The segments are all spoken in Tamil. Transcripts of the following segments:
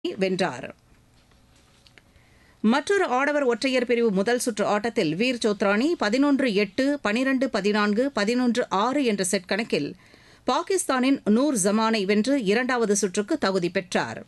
வென்றார் மற்றொரு ஆடவர் ஒற்றையர் பிரிவு முதல் சுற்று ஆட்டத்தில் வீர் சோத்ரானி பதினொன்று எட்டு பனிரெண்டு பதினான்கு பதினொன்று ஆறு என்ற செட் கணக்கில் பாகிஸ்தானின் நூர் ஜமானை வென்று இரண்டாவது சுற்றுக்கு தகுதி பெற்றார்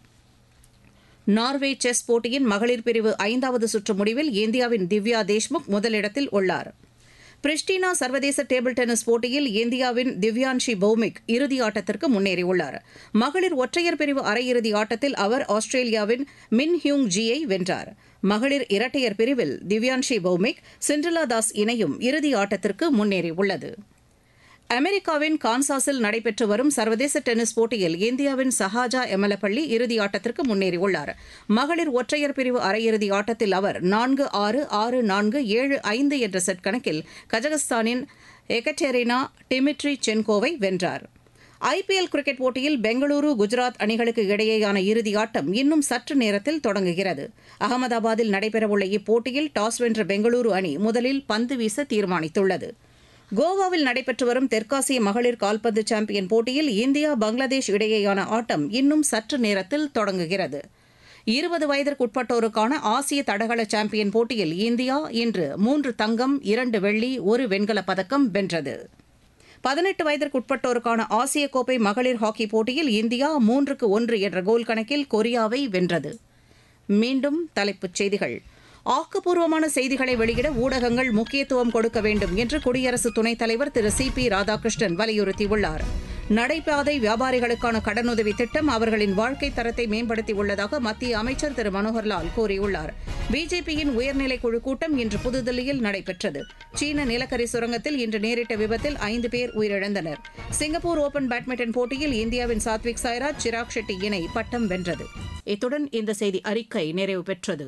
நார்வே செஸ் போட்டியின் மகளிர் பிரிவு ஐந்தாவது சுற்று முடிவில் இந்தியாவின் திவ்யா தேஷ்முக் முதலிடத்தில் உள்ளார் பிரிஸ்டினா சர்வதேச டேபிள் டென்னிஸ் போட்டியில் இந்தியாவின் திவ்யான்ஷி பௌமிக் இறுதி ஆட்டத்திற்கு முன்னேறியுள்ளார் மகளிர் ஒற்றையர் பிரிவு அரையிறுதி ஆட்டத்தில் அவர் ஆஸ்திரேலியாவின் மின் ஹியூங் ஜியை வென்றார் மகளிர் இரட்டையர் பிரிவில் திவ்யான்ஷி பௌமிக் சிண்ட்ரலா தாஸ் இணையும் இறுதி ஆட்டத்திற்கு முன்னேறியுள்ளது அமெரிக்காவின் கான்சாஸில் நடைபெற்று வரும் சர்வதேச டென்னிஸ் போட்டியில் இந்தியாவின் சஹாஜா எமலப்பள்ளி இறுதி ஆட்டத்திற்கு முன்னேறியுள்ளார் மகளிர் ஒற்றையர் பிரிவு அரையிறுதி ஆட்டத்தில் அவர் நான்கு ஆறு ஆறு நான்கு ஏழு ஐந்து என்ற செட் கணக்கில் கஜகஸ்தானின் எகட்டெரினா டிமிட்ரி சென்கோவை வென்றார் ஐபிஎல் கிரிக்கெட் போட்டியில் பெங்களூரு குஜராத் அணிகளுக்கு இடையேயான இறுதி ஆட்டம் இன்னும் சற்று நேரத்தில் தொடங்குகிறது அகமதாபாத்தில் நடைபெறவுள்ள இப்போட்டியில் டாஸ் வென்ற பெங்களூரு அணி முதலில் பந்து வீச தீர்மானித்துள்ளது கோவாவில் நடைபெற்று வரும் தெற்காசிய மகளிர் கால்பந்து சாம்பியன் போட்டியில் இந்தியா பங்களாதேஷ் இடையேயான ஆட்டம் இன்னும் சற்று நேரத்தில் தொடங்குகிறது இருபது வயதிற்குட்பட்டோருக்கான ஆசிய தடகள சாம்பியன் போட்டியில் இந்தியா இன்று மூன்று தங்கம் இரண்டு வெள்ளி ஒரு வெண்கலப் பதக்கம் வென்றது பதினெட்டு வயதிற்குட்பட்டோருக்கான ஆசிய கோப்பை மகளிர் ஹாக்கி போட்டியில் இந்தியா மூன்றுக்கு ஒன்று என்ற கோல் கணக்கில் கொரியாவை வென்றது மீண்டும் தலைப்புச் செய்திகள் ஆக்கப்பூர்வமான செய்திகளை வெளியிட ஊடகங்கள் முக்கியத்துவம் கொடுக்க வேண்டும் என்று குடியரசு துணைத் தலைவர் திரு சி பி ராதாகிருஷ்ணன் வலியுறுத்தியுள்ளார் நடைபாதை வியாபாரிகளுக்கான கடனுதவி திட்டம் அவர்களின் வாழ்க்கை தரத்தை மேம்படுத்தியுள்ளதாக மத்திய அமைச்சர் திரு மனோகர்லால் கூறியுள்ளார் பிஜேபியின் உயர்நிலை குழு கூட்டம் இன்று புதுதில்லியில் நடைபெற்றது சீன நிலக்கரி சுரங்கத்தில் இன்று நேரிட்ட விபத்தில் ஐந்து பேர் உயிரிழந்தனர் சிங்கப்பூர் ஓபன் பேட்மிண்டன் போட்டியில் இந்தியாவின் சாத்விக் சாய்ராஜ் சிராக் ஷெட்டி இணை பட்டம் வென்றது இத்துடன் இந்த செய்தி அறிக்கை நிறைவு பெற்றது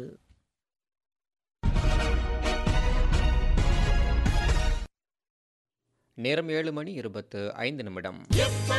நேரம் ஏழு மணி இருபத்து ஐந்து நிமிடம்